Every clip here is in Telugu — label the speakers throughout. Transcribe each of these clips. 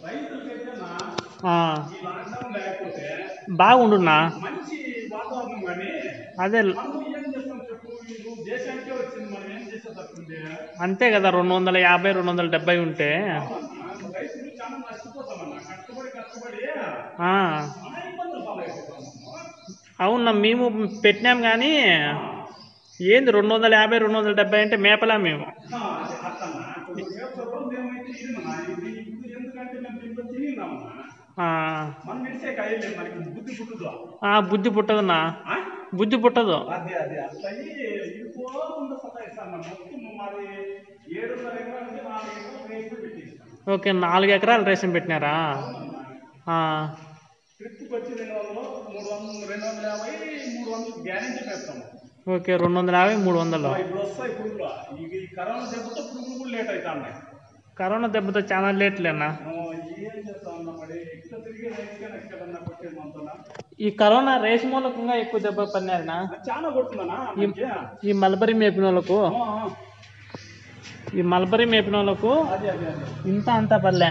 Speaker 1: రైతులకైతేనా
Speaker 2: ఆ,
Speaker 1: ఈ లాక్డౌన్ లేకపోతే
Speaker 2: బాగుండున్నా
Speaker 1: మంచి వాతావరణం కానీ
Speaker 2: అదే
Speaker 1: మనం ఏం చేస్తాం చెప్పు వీళ్ళు దేశానికే వచ్చింది మనం ఏం చేసేటట్టుంది
Speaker 2: అంతే కదా రెండు వందల యాభై రెండు వందల డెబ్బై ఉంటే
Speaker 1: అవునన్నా, రైతులు చాలా నష్టపోతామన్నా కష్టపడి కష్టపడి
Speaker 2: ఆ,
Speaker 1: చాలా ఇబ్బందులు పాలైపోతాము
Speaker 2: అవునా మేము పెట్టినాం కానీ ఏంది రెండు వందల యాభై రెండు వందల డెబ్బై అంటే మేపలా మేము
Speaker 1: ఆ, అది అట్టన్నా ఇప్పుడు రేపు మేమైతే ఇదిమన్నా ఇది ఇప్పుడు ఎందుకంటే మేము దీంట్లో తిన్నామన్నా
Speaker 2: ఆ,
Speaker 1: మనం ఇడిసే కాయలే మనకి బుద్ధి పుట్టుదో
Speaker 2: ఆ, బుద్ధి పుట్టదన్నా
Speaker 1: ఆ?
Speaker 2: బుద్ధి పుట్టదు
Speaker 1: అదే అదే అట్లా ఇరుకోకుండా సతాయిస్తాను మొత్తం మాది ఏడున్నర ఎకరాలకి నాలుగు ఎకరాలు రేపు పెట్టిస్తాను
Speaker 2: ఓకే నాలుగు ఎకరాలు రేషన్ పెట్టినారా ఆ,
Speaker 1: ట్రిప్కి వచ్చి రెండు వందలు మూడు వందలు రెండు వందల యాభై మూడు వందలు గ్యారెంటీ పెడతాము
Speaker 2: ఓకే రెండు వందల యాభై మూడు వందలు
Speaker 1: ఆ, ఇప్పుడు వస్తాయి పురుగులు ఇక ఈ కరోనా దెబ్బతో పురుగులు కూడా లేట్ అవుతా ఉన్నాయి
Speaker 2: కరోనా దెబ్బతో చాలా లేట్లేనా
Speaker 1: ఆ, ఏం చేస్తా ఉన్నా మరి ఎక్కడ తిరిగి రైతుగా ఎక్కడన్నా కొట్టేది మనతో
Speaker 2: ఈ కరోనా రేసు మూలకంగా ఎక్కువ దెబ్బ పడినారనా
Speaker 1: చాలా కొడుతుందనా మనకి?
Speaker 2: ఈ మల్బరీ మేపిన వాళ్ళకు
Speaker 1: ఆ, ఆ,
Speaker 2: ఈ మల్బరీ మేపిన వాళ్ళకు
Speaker 1: అదే అదే అదే
Speaker 2: ఇంత అంతా పర్లే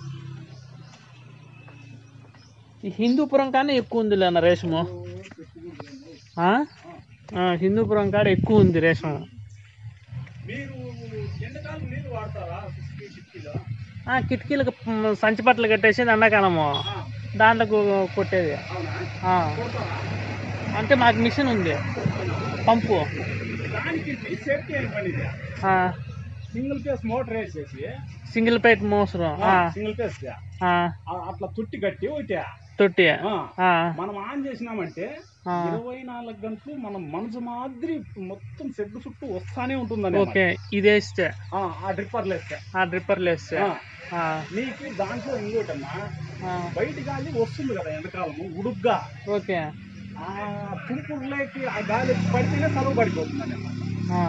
Speaker 2: ఈ హిందూపురం కానీ ఎక్కువ ఉంది లేన్న రేషము ఆ? ఆ, హిందూపురం కాడ ఎక్కువ ఉంది రేషం
Speaker 1: మీరు ఎండకాలం నీళ్ళు వాడతారా ఫిఫ్టీ ఫిఫ్టీలో
Speaker 2: ఆ, కిటికీలకు మ్, సంచి బట్టలు కట్టేసి ఎండాకాలము దాంట్లోకి కొట్టేది
Speaker 1: అవునా
Speaker 2: ఆ,
Speaker 1: కొడతారా
Speaker 2: అంటే మాకు మిషన్ ఉంది పంపు
Speaker 1: దానికి సేఫ్టీ అని పనిది
Speaker 2: ఆ,
Speaker 1: సింగిల్ ఫేస్ మోటార్ వేసేసి
Speaker 2: సింగిల్ పైప్ మోసరం ఆ,
Speaker 1: సింగిల్ ఫేస్
Speaker 2: ఆ,
Speaker 1: అట్లా తుట్టి కట్టి ఒకటి
Speaker 2: తొట్టి
Speaker 1: ఆ,
Speaker 2: ఆ,
Speaker 1: మనం ఆన్ చేసినామంటే
Speaker 2: ఆ.
Speaker 1: ఇరవై నాలుగు గంటలు మనం మనసు మాదిరి మొత్తం షెడ్ చుట్టూ వస్తానే ఉంటుందని
Speaker 2: ఓకే ఇది వేస్తే
Speaker 1: ఆ డ్రిప్పర్లు వేస్తే
Speaker 2: ఆ డ్రిప్పర్లు వేస్తే
Speaker 1: ఆ,
Speaker 2: ఆ,
Speaker 1: నీకు దాంట్లో ఇంకోటన్నా
Speaker 2: ఆ,
Speaker 1: బయట గాలి వస్తుంది కదా ఎండాకాలము ఉడుగ్గా
Speaker 2: ఓకే
Speaker 1: ఆ తుంపుడులోకి ఆ గాలి పడితేనే సలవు పడిపోతుంది అన్నమాట
Speaker 2: ఆ,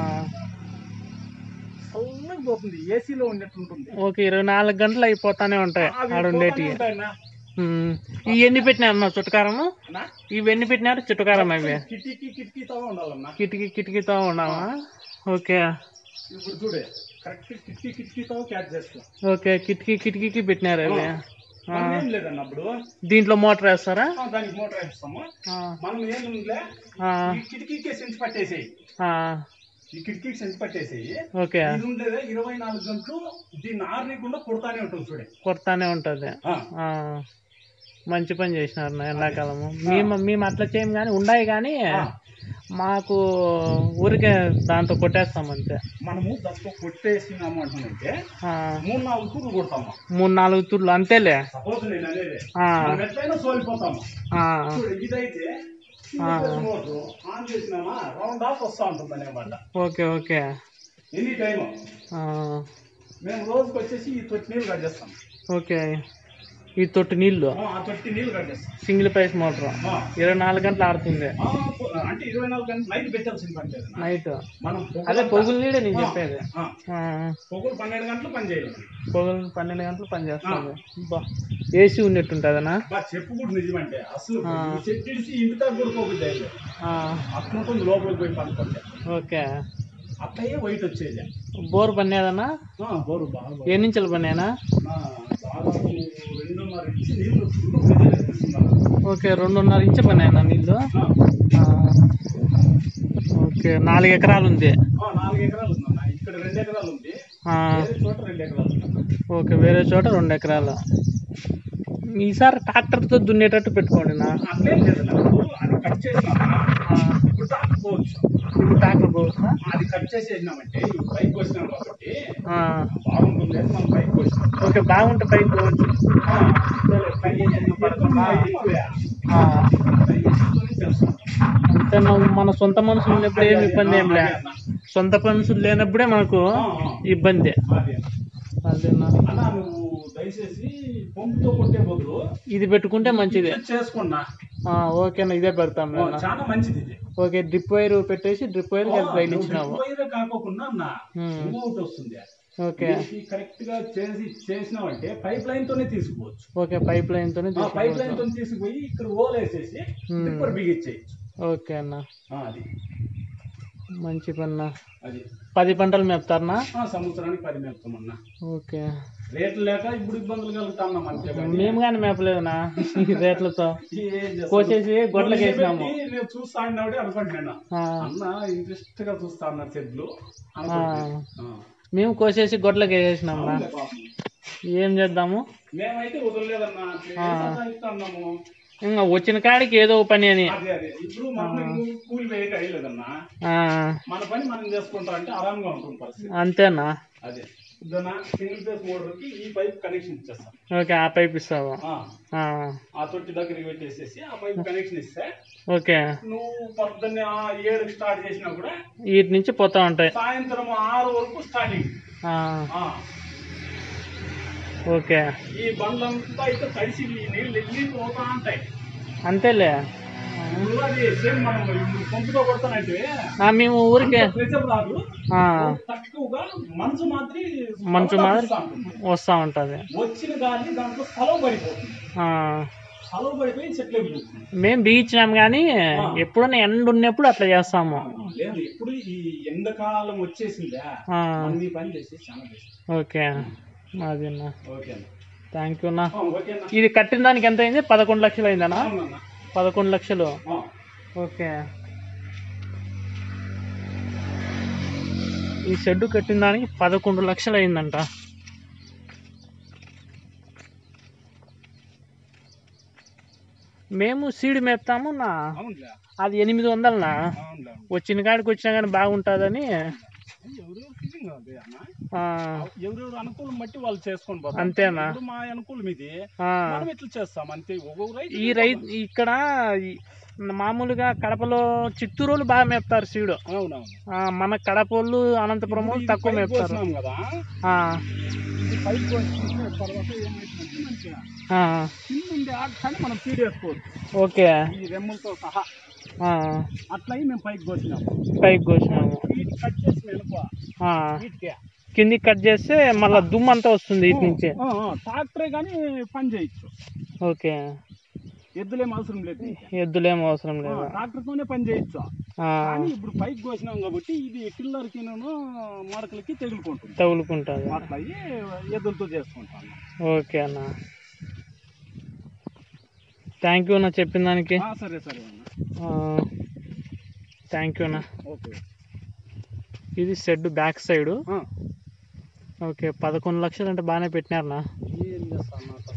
Speaker 1: చల్లగా పోతుంది ఏసీలో ఉన్నట్టు ఉంటుంది
Speaker 2: ఓకే ఇరవై నాలుగు గంటలు అయిపోతానే ఉంటాయి
Speaker 1: అవి
Speaker 2: ఆడ
Speaker 1: పోతానే
Speaker 2: ఉండేటివి
Speaker 1: ఉంటాయన్నా.
Speaker 2: ఉమ్. ఈ ఎన్ని పెట్టినారు అన్న చుట్టుకారము
Speaker 1: అన్నా?
Speaker 2: ఇవి ఎన్ని పెట్టినారు చుట్టుకారం అవి
Speaker 1: కిటికీ కిటికీతో ఉండాలన్నా
Speaker 2: కిటికీ కిటికీతో ఉన్నావా ఓకే
Speaker 1: ఇప్పుడు చూడే కరెక్ట్ కిటికీ కిటికీతో క్యాచ్ చేస్తాం
Speaker 2: ఓకే కిటికీ కిటికీకి పెట్టినారు అవి ఆ.
Speaker 1: మనం ఏం లేదన్న అప్పుడు
Speaker 2: దీంట్లో మోటార్ వేస్తారా
Speaker 1: ఆ, దానికి మోటార్ వేస్తాము
Speaker 2: ఆ,
Speaker 1: మనం ఏం ఉందిలే
Speaker 2: ఆ,
Speaker 1: ఈ కిటికీకే సెన్స్ పట్టేసేయి
Speaker 2: ఆ,
Speaker 1: ఈ కిటికీకి సెన్స్ పట్టేసేయి
Speaker 2: ఓకే
Speaker 1: ఇది ఉండేదే ఇరవై నాలుగు గంటలు దీన్ని ఆరనీయకుండా కొడతానే ఉంటుంది చూడే
Speaker 2: కొడతానే ఉంటుంది
Speaker 1: ఆ,
Speaker 2: ఆ, మంచి పని చేసినారు నా ఎండాకాలము మేము మేము అట్లా చేయం కానీ ఉన్నాయి కానీ
Speaker 1: ఆ.
Speaker 2: మాకు ఊరికే దాంతో కొట్టేస్తాం అంతే
Speaker 1: మనము దాంతో కొట్టేసినాము అంటున్నాంటే
Speaker 2: ఆ,
Speaker 1: మూడు నాలుగు తూర్లు కొడతాము
Speaker 2: మూడు నాలుగు తుర్లు అంతేలే
Speaker 1: సపోజ్ నేను అనేది
Speaker 2: ఆ,
Speaker 1: మనం ఎట్లయినా సోలిపోతాము
Speaker 2: ఆ,
Speaker 1: చూడు ఇదైతే మోటార్ ఆన్ చేసినామా రౌండ్ ఆఫ్ వస్తా ఉంటుంది అనమాట
Speaker 2: ఓకే ఓకే
Speaker 1: ఎనీ టైం
Speaker 2: ఆ,
Speaker 1: మేము రోజుకి వచ్చేసి ఈ తొట్టి నీళ్ళు కట్ చేస్తాం
Speaker 2: ఓకే ఈ తొట్టి నీళ్ళు
Speaker 1: ఆ, ఆ తొట్టి నీళ్ళు కట్ చేస్తాం
Speaker 2: సింగిల్ పైస్ మోటార్
Speaker 1: ఆ,
Speaker 2: ఇరవై నాలుగు గంటలు ఆడుతుంది
Speaker 1: ఆ, పొ- అంటే ఇరవై నాలుగు గంటలు నైట్ పెట్టాల్సిన పని లేదు
Speaker 2: నైట్
Speaker 1: మనం
Speaker 2: అదే
Speaker 1: పొగలంతా-
Speaker 2: పొగులు నీడే నేను
Speaker 1: ఆ,
Speaker 2: చెప్పేది
Speaker 1: ఆ,
Speaker 2: ఆ,
Speaker 1: పొగులు పన్నెండు గంటలు పని చేయాలి
Speaker 2: పొగులు పన్నెండు గంటలు పని చేస్తుంది బా ఏసీ ఉన్నట్టుంటుందనా
Speaker 1: బా చెప్పు కూడా నిజమంటే అసలు
Speaker 2: ఆ.
Speaker 1: ఈ చెట్టు ఇడిసి ఇంటి దగ్గర కూడా పోతుంది అయితే
Speaker 2: ఆ,
Speaker 1: అట్లుంటుంది లోపలికి పోయి పనుకుంటే
Speaker 2: ఓకే
Speaker 1: అట్లயே వైట్ వచ్చేది
Speaker 2: బోర్ పన్నేదన్నా
Speaker 1: ఆ, బోరు బాగా
Speaker 2: ఏ నుంచి పన్నానా
Speaker 1: ఆ, దాదాపు రెండున్నర ఇంచి నీళ్లు ఫుల్ ప్రెజర్ ఎక్కిస్తున్నారు
Speaker 2: ఓకే రెండున్నర ఇంచు పన్నాయనా నీళ్ళు
Speaker 1: ఆ,
Speaker 2: ఆ, ఓకే నాలుగు ఎకరాలు ఉంది
Speaker 1: ఆ, నాలుగు ఎకరాలు ఉందన్న ఇక్కడ రెండు ఎకరాలు ఉంది
Speaker 2: ఆ,
Speaker 1: వేరే చోట రెండు ఎకరాలు ఉంది
Speaker 2: ఓకే వేరే చోట రెండు ఎకరాలు ఈసారి ట్రాక్టర్తో దున్నేటట్టు పెట్టుకోండి నా
Speaker 1: అట్లేం లేదు నాకు అది కట్ చేసినా ఇప్పుడు తాకపోవచ్చు
Speaker 2: ఇప్పుడు ట్రాక్టర్ పోవచ్చా
Speaker 1: అది కట్ చేసేసినామంటే ఇప్పుడు పైకి వచ్చినాం కాబట్టి
Speaker 2: ఆ,
Speaker 1: బాగుంటుంది అని మనం పైకి వచ్చినాం
Speaker 2: ఓకే బాగుంటే పైకి పోవచ్చు
Speaker 1: ఆ, సరే, పైకి చేసిన పడుతుందా? ఎక్కువే.
Speaker 2: ఆ,
Speaker 1: పైకి చేసుకొని చేస్తాం.
Speaker 2: అంతే నువ్వు మన సొంత మనుషులు ఉన్నప్పుడు ఏమి ఇబ్బంది ఏం లే
Speaker 1: అదే అన్న.
Speaker 2: సొంత మనుషులు లేనప్పుడే మనకు
Speaker 1: ఆ, ఆ.
Speaker 2: ఇబ్బంది
Speaker 1: అదే.
Speaker 2: అదేనా
Speaker 1: అన్నా నువ్వు దయచేసి పంపుతో కొట్టే బదులు
Speaker 2: ఇది పెట్టుకుంటే మంచిది
Speaker 1: ఇది చేసుకున్నా
Speaker 2: ఆ, ఓకేనా ఇదే పెడతాం
Speaker 1: ఓ, చాలా మంచిది ఇది
Speaker 2: ఓకే డ్రిప్ వైర్ పెట్టేసి డ్రిప్ వైర్ లైన్ ఇచ్చినావు
Speaker 1: వైరే కాకోకుండా అన్న
Speaker 2: ఉమ్.
Speaker 1: ఇంకొకటి వస్తుంది
Speaker 2: ఓకే
Speaker 1: కరెక్ట్ గా చేసి చేసినావంటే పైప్ లైన్ తోనే తీసుకోవచ్చు
Speaker 2: ఓకే పైప్ లైన్ తోనే
Speaker 1: ఆ పైప్ లైన్
Speaker 2: తీసుకోవచ్చు
Speaker 1: తో తీసుకుపోయి ఇక్కడ ఓల్ వేసేసి
Speaker 2: ఉమ్.
Speaker 1: డ్రిప్పర్ బిగించేయచ్చు
Speaker 2: ఓకే అన్న
Speaker 1: ఆ, అది
Speaker 2: మంచి పన్న
Speaker 1: అది
Speaker 2: పది పంటలు మేపుతారనా
Speaker 1: ఆ, సంవత్సరానికి పది మేపుతామన్నా
Speaker 2: ఓకే
Speaker 1: రేట్లు లేక ఇప్పుడు ఇబ్బందులు కలుగుతున్నాం అంతే కానీ
Speaker 2: మేము కానీ మేపలేదునా ఈ రేట్లతో
Speaker 1: ఏం చేస్తాం?
Speaker 2: కోసేసి గొడ్లకి వేసినాము
Speaker 1: పెట్టి నేను చూస్తా అన్నాడు అనుకుంటున్నా
Speaker 2: ఆ,
Speaker 1: అన్న ఇంట్రెస్ట్ గా చూస్తా అన్నారు చెట్లు
Speaker 2: ఆ.
Speaker 1: అనుకుంటున్నా. ఆ.
Speaker 2: మేము కోసేసి గొడ్లకి వేసేసినాంనా
Speaker 1: అవునులే పాపం.
Speaker 2: ఏం చేద్దాము
Speaker 1: మేమైతే వదలలేదన్నా సతాయిస్తున్నాము
Speaker 2: ఇంకా వచ్చిన కాడికి ఏదో ఒక పని అని
Speaker 1: అదే అదే ఇప్పుడు మనం కూలి వేయక అయ్యలేదన్నా
Speaker 2: ఆ,
Speaker 1: మన పని మనం చేసుకుంటా అంటే ఆరాంగా ఉంటుంది పరిస్థితి
Speaker 2: అంతేనా
Speaker 1: అదే ఇదన్నా సింగిల్ ఫేస్ మోటార్ కి ఈ పైప్ కనెక్షన్ ఇచ్చేస్తాం
Speaker 2: ఓకే ఆ పైప్ ఇస్తావు
Speaker 1: ఆ,
Speaker 2: ఆ,
Speaker 1: ఆ తొట్టి దగ్గరికి పెట్టేసేసి ఆ పైప్ కనెక్షన్ ఇస్తే
Speaker 2: ఓకే
Speaker 1: నువ్వు పొద్దున్నే ఆ ఏడుకి స్టార్ట్ చేసినా కూడా
Speaker 2: వీటి నుంచి పోతా ఉంటాయి
Speaker 1: సాయంత్రం ఆరు వరకు స్టార్టింగ్
Speaker 2: ఆ,
Speaker 1: ఆ,
Speaker 2: ఓకే
Speaker 1: ఈ బండ్లంతా అయితే తడిసి ఈ నీళ్ళు వెళ్ళి పోతా ఉంటాయి
Speaker 2: అంతేలే
Speaker 1: ఇప్పుడు అది సేమ్ మనం ఇప్పుడు పంపుతో కొడతానంటే
Speaker 2: ఆ, మేము ఊరికే
Speaker 1: ప్రెషర్ రాదు
Speaker 2: ఆ,
Speaker 1: తక్కువగా మంచు మాదిరి
Speaker 2: మంచు మాదిరి
Speaker 1: వస్తా ఉంటుంది.
Speaker 2: వస్తూ ఉంటుంది
Speaker 1: వచ్చిన గాలి దాంట్లో స్థలం పడిపోతుంది స్థలం పడిపోయి చెట్లు ఎగురుతుంది
Speaker 2: మేము బీచినాం కానీ ఎప్పుడైనా ఎండ ఉన్నప్పుడు అట్లా చేస్తాము
Speaker 1: లేదు ఎప్పుడు ఈ ఎండాకాలం వచ్చేసిందా
Speaker 2: ఆ,
Speaker 1: అన్ని పని చేసి చాలా చేసి
Speaker 2: ఓకే అదేనా
Speaker 1: ఓకే అన్న
Speaker 2: థ్యాంక్ యూ అన్నా
Speaker 1: ఆ, ఓకే అన్న
Speaker 2: ఇది కట్టిన దానికి ఎంత అయింది పదకొండు లక్షలు అయిందనా
Speaker 1: అవునన్న.
Speaker 2: పదకొండు లక్షలు
Speaker 1: ఆ,
Speaker 2: ఓకే ఈ షెడ్ కట్టిన దానికి పదకొండు లక్షలు అయిందంట మేము సీడ్ మేపుతాము నా
Speaker 1: అవునులే
Speaker 2: అది ఎనిమిది వందలనా
Speaker 1: అవునులే
Speaker 2: వచ్చిన కాడికి వచ్చినా కానీ బాగుంటుందని
Speaker 1: ఎవరెవరు ఫీలింగ్ అదే అన్న
Speaker 2: ఆ,
Speaker 1: ఎవరెవరు అనుకూలం బట్టి వాళ్ళు చేసుకొని పోతారు
Speaker 2: అంతేనా?
Speaker 1: ఇప్పుడు మా అనుకూలం ఇది
Speaker 2: ఆ.
Speaker 1: మనం ఎట్లా చేస్తాం అంతే ఒక్కొక్క రైతు
Speaker 2: ఈ రైతు ఇక్కడ ఈ మామూలుగా కడపలో చిత్తూరు వాళ్ళు బాగా మేపుతారు సీడు
Speaker 1: అవునవును
Speaker 2: ఆ, మన కడప వాళ్ళు అనంతపురం వాళ్ళు
Speaker 1: ఇది
Speaker 2: తక్కువ
Speaker 1: పైకి
Speaker 2: మేపుతారు
Speaker 1: కోసినాం కదా
Speaker 2: ఆ,
Speaker 1: ఇది పైకి కోసిన తర్వాత ఏమైతుందంటే మంచిగా
Speaker 2: ఆ,
Speaker 1: కింద ఉండే ఆటని మనం ఫీడ్ వేసుకోవచ్చు
Speaker 2: ఓకే
Speaker 1: ఈ రెమ్ములతో సహా
Speaker 2: ఆ,
Speaker 1: అట్లా అయి మేము పైకి కోసినాము
Speaker 2: పైకి కోసినాము
Speaker 1: వీటి కట్ చేసి వెనుక
Speaker 2: ఆ,
Speaker 1: వీటికే
Speaker 2: కిందికి కట్ చేస్తే మళ్ళీ దుమ్ము అంతా వస్తుంది ఇటు నుంచి
Speaker 1: ఆ, ఆ, ట్రాక్టరే కానీ పని చేయొచ్చు
Speaker 2: ఓకే
Speaker 1: ఎద్దులేం అవసరం లేదు
Speaker 2: ఎద్దులేం అవసరం లేదు
Speaker 1: ట్రాక్టర్ తోనే పని చేయొచ్చు
Speaker 2: ఆ,
Speaker 1: కానీ ఇప్పుడు పైకి కోసినాం కాబట్టి ఇది టిల్లర్కి మడకలకి తగులుకుంటుంది
Speaker 2: తగులుకుంటుంది
Speaker 1: అట్లా అయ్యి ఎద్దులతో చేసుకుంటాను
Speaker 2: ఓకే అన్న థ్యాంక్ యూ అన్న చెప్పిన దానికి
Speaker 1: ఆ, సరే సరే అన్న
Speaker 2: థ్యాంక్ యూ అన్న
Speaker 1: ఓకే
Speaker 2: ఇది షెడ్ బ్యాక్ సైడ్
Speaker 1: ఆ,
Speaker 2: ఓకే పదకొండు లక్షలు అంటే బాగానే పెట్టినారనా
Speaker 1: ఏం చేస్తాను